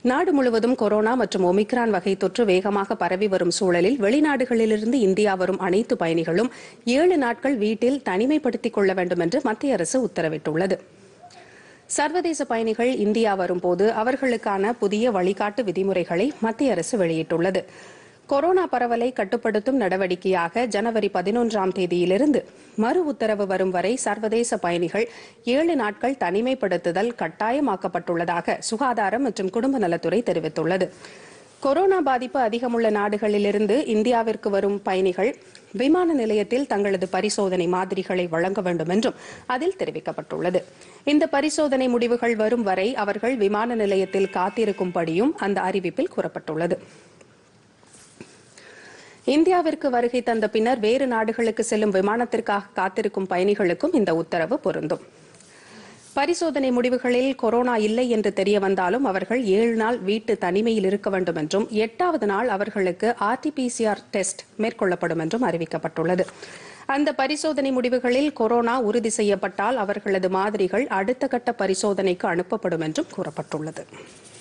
நாடு முழுவதும் கொரோனா மற்றும் ஒமிக்ரான் வகை தொற்று வேகமாக பரவி வரும் சூழலில் வெளிநாடுகளிலிருந்து இந்தியா வரும் அனைத்து பயணிகளும் ஏழு நாட்கள் வீட்டில் தனிமைப்படுத்திக் கொள்ள வேண்டும் என்று மத்திய அரசு உத்தரவிட்டுள்ளது சர்வதேச பயணிகள் இந்தியா வரும்போது அவர்களுக்கான புதிய வழிகாட்டு விதிமுறைகளை மத்திய அரசு வெளியிட்டுள்ளது கொரோனா பரவலை கட்டுப்படுத்தும் நடவடிக்கையாக ஜனவரி பதினொன்றாம் தேதியிலிருந்து மறு உத்தரவு வரும் வரை சர்வதேச பயணிகள் ஏழு நாட்கள் தனிமைப்படுத்துதல் கட்டாயமாக்கப்பட்டுள்ளதாக சுகாதாரம் மற்றும் குடும்ப நலத்துறை தெரிவித்துள்ளது கொரோனா பாதிப்பு அதிகமுள்ள நாடுகளிலிருந்து இந்தியாவிற்கு வரும் பயணிகள் விமான நிலையத்தில் தங்களது பரிசோதனை மாதிரிகளை வழங்க வேண்டும் என்றும் அதில் தெரிவிக்கப்பட்டுள்ளது இந்த பரிசோதனை முடிவுகள் வரும் வரை அவர்கள் விமான நிலையத்தில் காத்திருக்கும்படியும் அந்த அறிவிப்பில் கூறப்பட்டுள்ளது இந்தியாவிற்கு வருகை தந்த பின்னர் வேறு நாடுகளுக்கு செல்லும் விமானத்திற்காக காத்திருக்கும் பயணிகளுக்கும் இந்த உத்தரவு பொருந்தும் பரிசோதனை முடிவுகளில் கொரோனா இல்லை என்று தெரிய வந்தாலும் அவர்கள் ஏழு நாள் வீட்டு தனிமையில் இருக்க வேண்டும் என்றும் எட்டாவது நாள் அவர்களுக்கு ஆர்டிபிசிஆர் டெஸ்ட் மேற்கொள்ளப்படும் என்றும் அறிவிக்கப்பட்டுள்ளது அந்த பரிசோதனை முடிவுகளில் கொரோனா உறுதி செய்யப்பட்டால் அவர்களது மாதிரிகள் அடுத்த கட்ட பரிசோதனைக்கு அனுப்பப்படும் என்றும் கூறப்பட்டுள்ளது